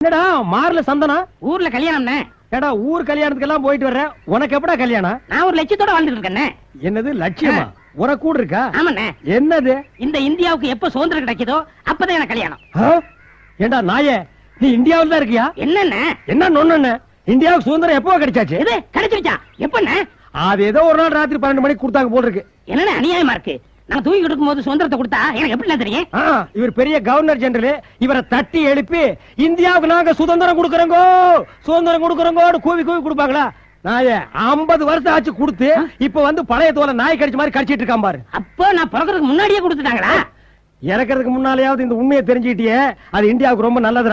என்னடா மார்ல சந்தனா ஊர்ல கல்யாணம்னே ஏடா ஊர் கல்யாணத்துக்கு எல்லாம் போயிட்டு வர்ற உனக்கு எப்படா கல்யாணம் நான் ஒரு லட்சியத்தோட வாழ்ந்துட்டு இருக்கேன்னே என்னது லட்சியமா உனக்கு கூட இருக்கா ஆமாண்ணே என்னது இந்த இந்தியாவுக்கு எப்ப சுதந்திரம் கிடைக்குதோ அப்பதான் எனக்கு கல்யாணம் ஆ? ஏண்டா நாயே நீ இந்தியாவுல தான் இருக்கியா என்னண்ணே என்ன நொண்ணு இந்தியாவுக்கு சுதந்திரம் எப்போ கிடைச்சாச்சு எது கிடைச்சிருச்சா எப்பண்ணே அது ஏதோ ஒரு நாள் ராத்திரி பன்னெண்டு மணிக்கு கொடுத்தாங்க போல் இருக்கு என்னண்ணே அநியாயமா இருக்கு நான் தூக்கி கொடுக்கும் போது சுதந்திரத்தை கொடுத்தா எனக்கு எப்படி தெரியும் ஆ, இவர் பெரிய கவர்னர் ஜெனரல் இவரை தட்டி எழுப்பி இந்தியாவுக்கு நாங்க சுதந்திரம் கொடுக்கறோங்கோ சுதந்திரம் கொடுக்கறோங்கோன்னு கூவி கூவி கொடுப்பாங்களா நாயே ஐம்பது வருஷம் ஆச்சு கொடுத்து இப்ப வந்து பழைய தோலை நாய் கடிச்ச மாதிரி கடிச்சிட்டு இருக்கான் பாரு அப்போ நான் பிறக்கிறதுக்கு முன்னாடியே கொடுத்துட்டாங்களா இறக்கறதுக்கு முன்னாலேயாவது இந்த உண்மையை தெரிஞ்சுக்கிட்டியே அது இந்தியாவுக்கு ரொம்ப நல்லது